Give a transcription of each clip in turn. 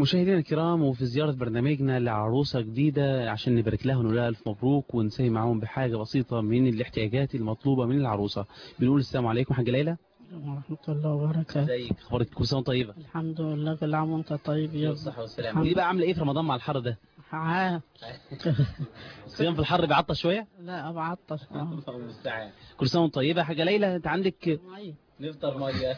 مشاهدينا الكرام وفي زيارة برنامجنا لعروسة جديدة عشان نبارك لها ونقول لها ألف مبروك ونساهم معاهم بحاجة بسيطة من الاحتياجات المطلوبة من العروسة بنقول السلام عليكم حاجة ليلى ورحمة الله وبركاته ازيك اخبارك كل سنة طيبة الحمد لله كل عام وانت طيب يا بالصحة والسلامة الحمد دي بقى عاملة ايه في رمضان مع الحر ده عاد الصيام في الحر بيعطش شوية لا أبعطش آه. المستعان كل سنة وانت طيبة حاجة ليلى انت عندك مية. نفطر مية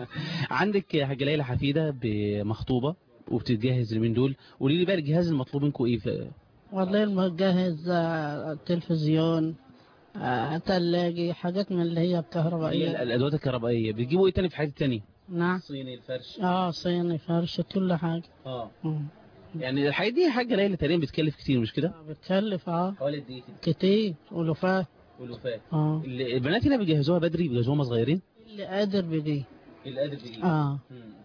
عندك يا حاجة ليلى حفيدة بمخطوبة وبتتجهز اليومين دول قولي لي بقى الجهاز المطلوب منكم ايه في والله المجهز آه، تلفزيون آه، تلاجي حاجات من اللي هي هي الكهربائية الادوات الكهربائية بتجيبوا ايه تاني في حاجات تانية نعم الصيني الفرش اه صيني فرش كل حاجة اه مم. يعني الحاجات دي حاجة ليلى تقريبا بتكلف كتير مش كده آه، بتكلف اه حوالي قد ايه كده كتير ولفات والوفاة اه البنات هنا بيجهزوها بدري بيجهزوها وهم صغيرين اللي قادر بيجي القادر بيجي اه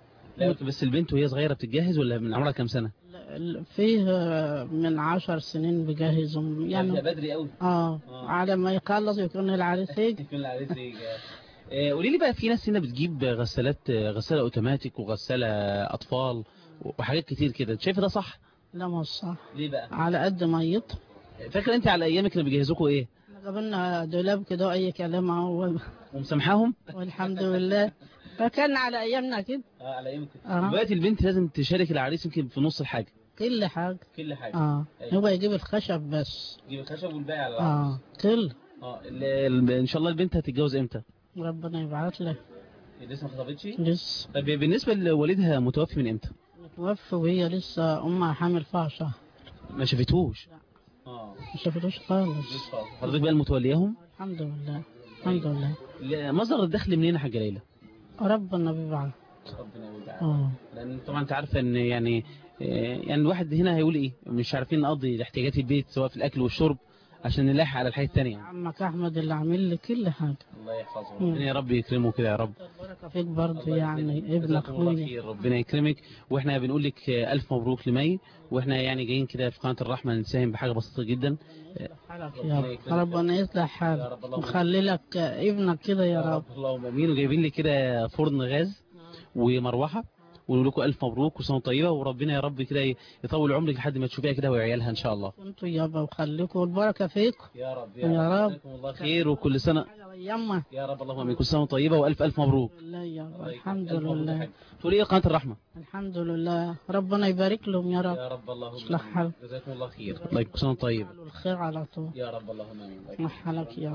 لا بس البنت وهي صغيرة بتتجهز ولا من عمرها كام سنة لا، ال- فيه آه، من عشر سنين بجهزهم يعني بدري قوي اه آه. على ما يخلص يكون العريس يجي يكون العريس يجي آه، قولي لي بقى في ناس هنا بتجيب غسالات آه، غسالة اوتوماتيك وغسالة اطفال وحاجات كتير كده انت شايفه ده صح لا مش صح ليه بقى على قد ميت فاكر انت على ايامك كانوا بيجهزوكوا ايه قابلنا دولاب كده اي كلام اهو ومسامحاهم والحمد لله فكان على ايامنا كده اه على ايامك آه. دلوقتي البنت لازم تشارك العريس يمكن في نص الحاجة كل حاجه كل حاجة اه أيوة. هو يجيب الخشب بس تجيب الخشب والباقي على اه كل اه ال- ال- ان شاء الله البنت هتتجوز امتى ربنا يبعت له لسه ما خطبتش لسه طب بالنسبة لوالدها متوفي من امتى متوفى وهي لسه امها حامل فيها شهر ما شافتهوش لا. اه ما شافتوش خالص حضرتك بقى المتولياهم الحمد لله الحمد لله ل- مصدر الدخل منين يا حاجة ليلى ربنا بيبعت ربنا يوجعك اه لان طبعا انت عارفه ان يعني آه، يعني الواحد هنا هيقول ايه مش عارفين نقضي احتياجات البيت سواء في الاكل والشرب عشان نلاحق على الحياه التانية عمك احمد اللي عامل لي كل حاجه الله يحفظه مم. ربنا يا رب يكرمه كده يا رب البركه فيك برضه يعني ابن جزاكم الله اخويا خير ربنا يكرمك واحنا بنقول لك آه، الف مبروك لمي واحنا يعني جايين كده في قناه الرحمه نساهم بحاجه بسيطه جدا حالك يا رب ربنا يصلح حالك وخلي لك ابنك كده يا رب اللهم امين وجايبين لك كده فرن غاز ومروحه ونقول لكم الف مبروك وسنه طيبه وربنا يا رب كده يطول عمرك لحد ما تشوفيها كده وعيالها ان شاء الله انتوا يابا وخليكم البركه فيكم يا رب يا رب. جزاكم الله خير وكل سنه يما يا رب اللهم امين كل سنه وأنت طيبه والف الف مبروك لله يا رب الله الحمد يكرمك. ألف مبروك يا لله حاج. تقول ايه قناه الرحمه الحمد لله ربنا يبارك لهم يا رب يا رب اللهم اصلح آمين. حالك. جزاكم الله خير الله يكون سنه طيب يجعلوا الخير على طول يا رب اللهم امين اصلح حالك يا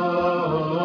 رب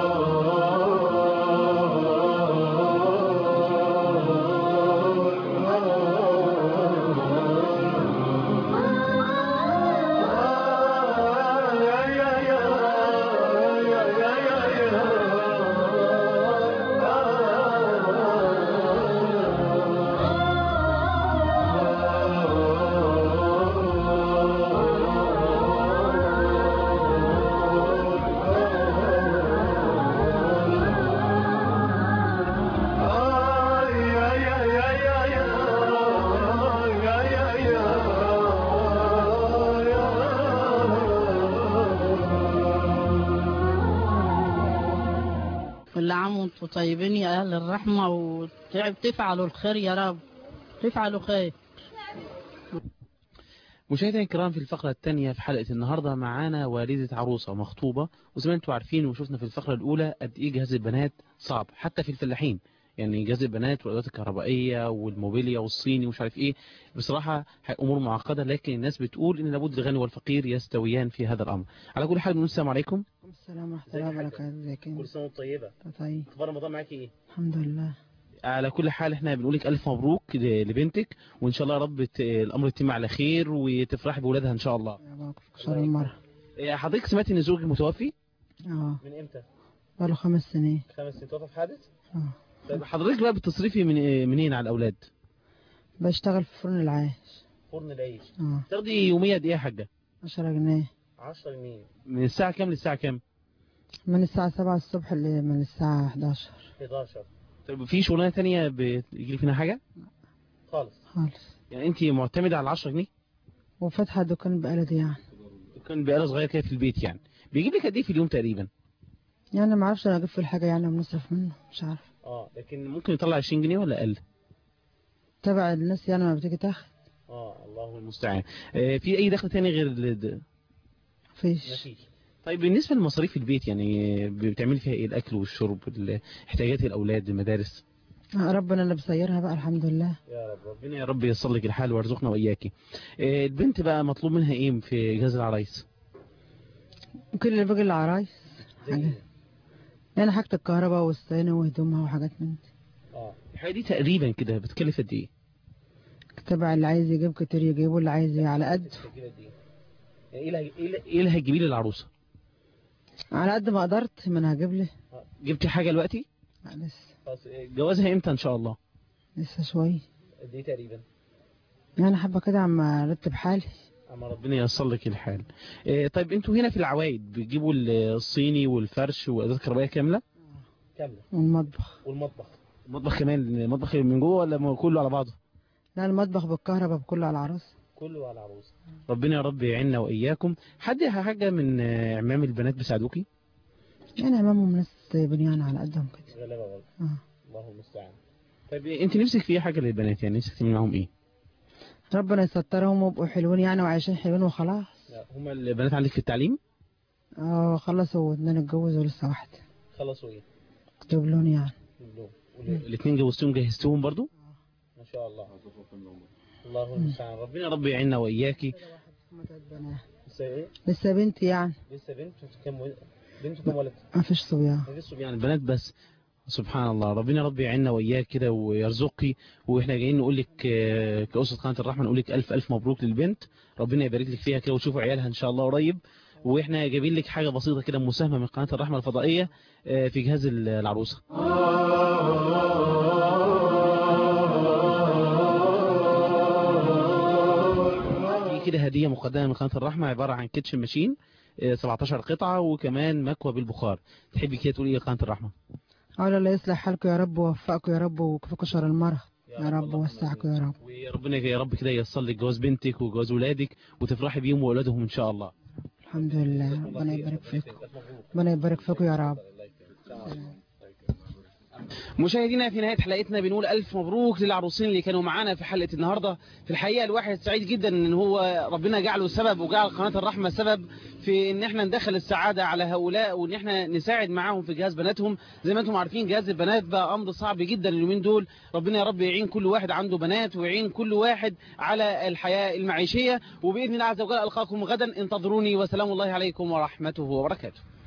كل عام وانتم طيبين يا اهل الرحمه وتفعلوا الخير يا رب تفعلوا خير مشاهدينا الكرام في الفقرة الثانية في حلقة النهاردة معانا والدة عروسة مخطوبة وزي ما انتم عارفين وشفنا في الفقرة الأولى قد إيه جهاز البنات صعب حتى في الفلاحين يعني جهاز البنات والأدوات الكهربائية والموبيليا والصيني ومش عارف إيه بصراحة أمور معقدة لكن الناس بتقول إن لابد الغني والفقير يستويان في هذا الأمر على كل حال بنقول السلام عليكم السلام ورحمة الله وبركاته ازيك انت؟ سنة طيبة طيب أخبار رمضان معاكي إيه؟ الحمد لله على كل حال احنا بنقول لك الف مبروك ل- لبنتك وان شاء الله يا رب ت- الامر يتم على خير وتفرحي بولادها ان شاء الله يا باكر كسر المرة إيه، حضرتك سمعتي ان زوجك متوفي اه من امتى بقاله خمس سنين خمس سنين توفى في حادث اه طيب حضرتك بقى بتصرفي من إيه- منين على الاولاد بشتغل في فرن العيش فرن العيش اه تاخدي يوميا قد ايه يا حاجه 10 جنيه 10 جنيه من الساعه كام للساعه كام من الساعة 7 الصبح ل- من الساعة 11 11 طيب في شغلانه ثانيه بيجي لك منها حاجه خالص خالص يعني انت معتمده على 10 جنيه وفاتحة دكان بقلدي يعني كان بقاله صغير كده في البيت يعني بيجيب لك قد ايه في اليوم تقريبا يعني ما اعرفش انا اجيب في الحاجة يعني بنصرف منه مش عارف اه لكن ممكن يطلع 20 جنيه ولا اقل تبع الناس يعني ما بتيجي تاخد اه الله المستعان آه، في اي دخل تاني غير ال- مفيش مفيش طيب بالنسبه لمصاريف البيت يعني بتعملي فيها ايه الاكل والشرب ال- احتياجات الاولاد المدارس آه، ربنا اللي بيسيرها بقى الحمد لله يا رب ربنا يا رب ييسر لك الحال ويرزقنا واياكي آه، البنت بقى مطلوب منها ايه في جهاز العرايس كل اللي باقي العرايس حاجة يعني حاجة الكهرباء والصيانة وهدومها وحاجات من دي اه الحاجه دي تقريبا كده بتكلف قد ايه تبع اللي عايز يجيب كتير يجيبه اللي عايز على قد ايه اللي هج- إيه اللي- إيه اللي هتجيبيه للعروسه على قد ما قدرت ما انا هجيب لي جبتي حاجه دلوقتي لا، لسه خلاص جوازها امتى ان شاء الله لسه شوية قد ايه تقريبا يعني حابة كده عم ارتب حالي اما ربنا ييسر لك الحال إيه طيب انتوا هنا في العوايد بتجيبوا الصيني والفرش وادوات كهربائيه كامله كامله والمطبخ والمطبخ المطبخ كمان المطبخ من جوه ولا كله على بعضه لا المطبخ بالكهرباء بكله على العروس كله على عروسه ربنا يا رب يعيننا واياكم حد حاجه من آه، عمام البنات بيساعدوكي يعني امامهم ناس بنيان على قدهم كده غلابه برضه اه الله المستعان طيب انت نفسك في ايه حاجه للبنات يعني نفسك تعملي معاهم ايه ربنا يسترهم ويبقوا حلوين يعني وعايشين حلوين وخلاص هما البنات عندك في التعليم اه خلصوا اتنين اتجوزوا لسه واحدة خلصوا ايه دبلون يعني الاثنين جوزتهم جهزتهم برضو ما شاء الله الله المستعان ربنا يا رب يعيننا واياكي لسه ايه لسه بنتي يعني لسه بنت كم بنت كم ولد ما فيش صبيان لسه يعني البنات بس سبحان الله ربنا يا رب يعيننا واياك كده ويرزقك واحنا جايين نقول لك آه، كأسرة قناة الرحمة نقول لك الف الف مبروك للبنت ربنا يبارك لك فيها كده وتشوفوا عيالها ان شاء الله قريب واحنا جايبين لك حاجة بسيطة كده مساهمة من قناة الرحمة الفضائية آه، في جهاز ال- العروسة دي كده هدية مقدمة من قناة الرحمة عبارة عن كيتشن ماشين آه، 17 قطعة وكمان مكوى بالبخار تحبي كده تقولي ايه قناة الرحمة أقول الله يصلح حالكم يا رب ووفقكم يا رب وكفاكم شر المرض يا رب ووسعكم يا رب وربنا يا رب كده ييسر لك جواز بنتك وجواز ولادك وتفرحي بيهم واولادهم ان شاء الله الحمد لله ربنا يبارك فيكم ربنا يبارك فيكم يا رب مشاهدينا في نهاية حلقتنا بنقول ألف مبروك للعروسين اللي كانوا معانا في حلقة النهاردة في الحقيقة الواحد سعيد جدا ان هو ربنا جعله سبب وجعل قناة الرحمة سبب في ان احنا ندخل السعادة على هؤلاء وان احنا نساعد معاهم في جهاز بناتهم زي ما انتم عارفين جهاز البنات بقى امر صعب جدا اليومين دول ربنا يا رب يعين كل واحد عنده بنات ويعين كل واحد على الحياة المعيشية وبإذن الله عز وجل ألقاكم غدا انتظروني وسلام الله عليكم ورحمته وبركاته